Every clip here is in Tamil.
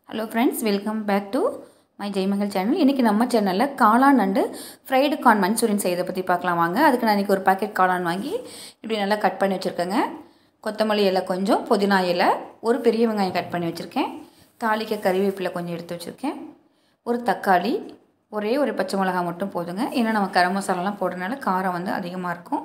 hello friends welcome back to my Jaimagal channel இன்றைக்கி நம்ம சேனலில் காளான் அண்டு ஃப்ரைடு கார்ன் மஞ்சூரியன் செய்யறதை பற்றி பார்க்கலாம் வாங்க அதுக்கு நான் இன்றைக்கி ஒரு பாக்கெட் காளான் வாங்கி இப்படி நல்லா கட் பண்ணி வச்சுருக்கேங்க கொத்தமல்லி இலை கொஞ்சம் புதினா இலை ஒரு பெரிய வெங்காயம் கட் பண்ணி வச்சுருக்கேன் தாளிக்க கறிவேப்பிலை கொஞ்சம் எடுத்து வச்சுருக்கேன் ஒரு தக்காளி ஒரே ஒரு பச்சை மிளகாய் மட்டும் போதுங்க ஏன்னா நம்ம கரம் மசாலாலாம் போடுறதுனால காரம் வந்து அதிகமாக இருக்கும்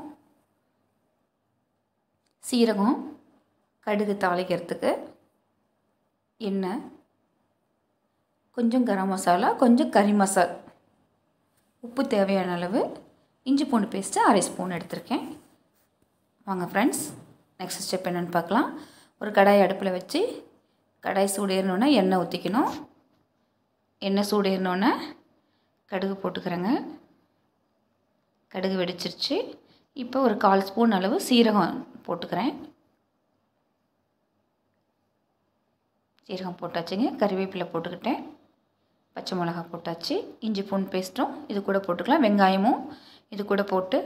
சீரகம் கடுகு தாளிக்கிறதுக்கு எண்ணெய் கொஞ்சம் கரம் மசாலா கொஞ்சம் கறி மசால் உப்பு தேவையான அளவு இஞ்சி பூண்டு பேஸ்ட்டு அரை ஸ்பூன் எடுத்திருக்கேன் வாங்க ஃப்ரெண்ட்ஸ் நெக்ஸ்ட் ஸ்டெப் என்னென்னு பார்க்கலாம் ஒரு கடாய் அடுப்பில் வச்சு கடாய் சூடேறினோன்னே எண்ணெய் ஊற்றிக்கணும் எண்ணெய் சூடேறினோன்னே கடுகு போட்டுக்கிறேங்க கடுகு வெடிச்சிருச்சு இப்போ ஒரு கால் ஸ்பூன் அளவு சீரகம் போட்டுக்கிறேன் சீரகம் போட்டாச்சுங்க கறிவேப்பிலை போட்டுக்கிட்டேன் பச்சை மிளகா போட்டாச்சு இஞ்சி பூண்டு பேஸ்ட்டும் இது கூட போட்டுக்கலாம் வெங்காயமும் இது கூட போட்டு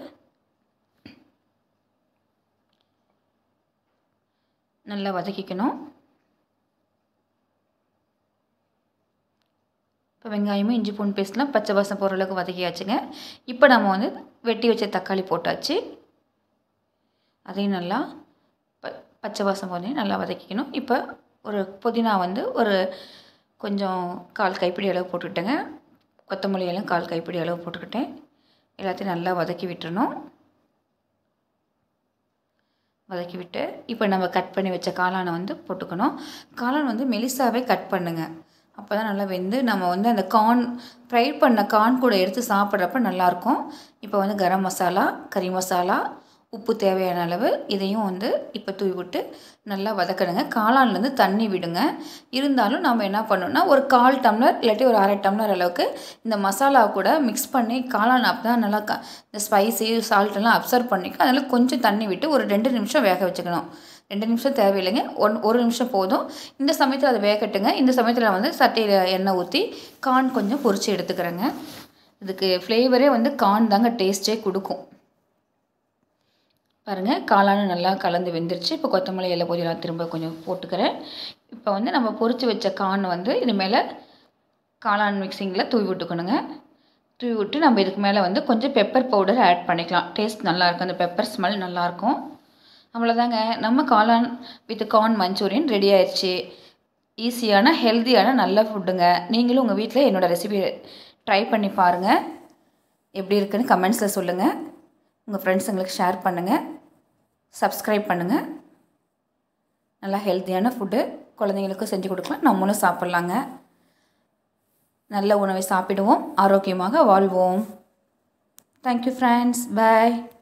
நல்லா வதக்கிக்கணும் இப்போ வெங்காயமும் இஞ்சி பூண்டு பேஸ்ட்லாம் பச்சை வாசம் போகிற அளவுக்கு வதக்கியாச்சுங்க இப்போ நம்ம வந்து வெட்டி வச்ச தக்காளி போட்டாச்சு அதையும் நல்லா ப பச்சை வாசம் போதையும் நல்லா வதக்கிக்கணும் இப்போ ஒரு புதினா வந்து ஒரு கொஞ்சம் கால் கைப்பிடி அளவு போட்டுக்கிட்டேங்க கொத்தமல்லி எல்லாம் கால் கைப்பிடி அளவு போட்டுக்கிட்டேன் எல்லாத்தையும் நல்லா வதக்கி விட்டுறணும் வதக்கி விட்டு இப்போ நம்ம கட் பண்ணி வச்ச காளானை வந்து போட்டுக்கணும் காளான் வந்து மெலிசாவே கட் பண்ணுங்கள் அப்போ தான் நல்லா வெந்து நம்ம வந்து அந்த கார்ன் ஃப்ரை பண்ண கார்ன் கூட எடுத்து சாப்பிட்றப்ப நல்லாயிருக்கும் இப்போ வந்து கரம் மசாலா கறி மசாலா உப்பு தேவையான அளவு இதையும் வந்து இப்போ தூவி விட்டு நல்லா வதக்கணுங்க காளான்லேருந்து தண்ணி விடுங்க இருந்தாலும் நம்ம என்ன பண்ணணும்னா ஒரு கால் டம்ளர் இல்லாட்டி ஒரு அரை டம்ளர் அளவுக்கு இந்த மசாலா கூட மிக்ஸ் பண்ணி காளான் அப்போ தான் நல்லா க இந்த ஸ்பைசி சால்ட்டெல்லாம் அப்சர்வ் பண்ணிக்கும் அதனால் கொஞ்சம் தண்ணி விட்டு ஒரு ரெண்டு நிமிஷம் வேக வச்சுக்கணும் ரெண்டு நிமிஷம் தேவையில்லைங்க ஒன் ஒரு நிமிஷம் போதும் இந்த சமயத்தில் அதை வேகட்டுங்க இந்த சமயத்தில் வந்து சட்டையில் எண்ணெய் ஊற்றி கார்ன் கொஞ்சம் பொரித்து எடுத்துக்கிறேங்க இதுக்கு ஃப்ளேவரே வந்து கார்ன் தாங்க டேஸ்ட்டே கொடுக்கும் பாருங்கள் காளானு நல்லா கலந்து வெந்துருச்சு இப்போ கொத்தமல்லி இலை புதினா திரும்ப கொஞ்சம் போட்டுக்கிறேன் இப்போ வந்து நம்ம பொரித்து வச்ச கார்ன் வந்து இது மேலே காளான் மிக்சிங்கில் தூவி விட்டுக்கணுங்க தூவி விட்டு நம்ம இதுக்கு மேலே வந்து கொஞ்சம் பெப்பர் பவுடர் ஆட் பண்ணிக்கலாம் டேஸ்ட் நல்லாயிருக்கும் அந்த பெப்பர் ஸ்மெல் நல்லாயிருக்கும் அவ்வளோதாங்க நம்ம காளான் வித் கார்ன் மஞ்சூரியன் ரெடி ஆயிடுச்சு ஈஸியான ஹெல்த்தியான நல்ல ஃபுட்டுங்க நீங்களும் உங்கள் வீட்டில் என்னோடய ரெசிபி ட்ரை பண்ணி பாருங்கள் எப்படி இருக்குன்னு கமெண்ட்ஸில் சொல்லுங்கள் உங்கள் ஃப்ரெண்ட்ஸுங்களுக்கு ஷேர் பண்ணுங்கள் சப்ஸ்கிரைப் பண்ணுங்கள் நல்லா ஹெல்த்தியான ஃபுட்டு குழந்தைங்களுக்கும் செஞ்சு கொடுக்கலாம் நம்மளும் சாப்பிட்லாங்க நல்ல உணவை சாப்பிடுவோம் ஆரோக்கியமாக வாழ்வோம் தேங்க்யூ ஃப்ரெண்ட்ஸ் பாய்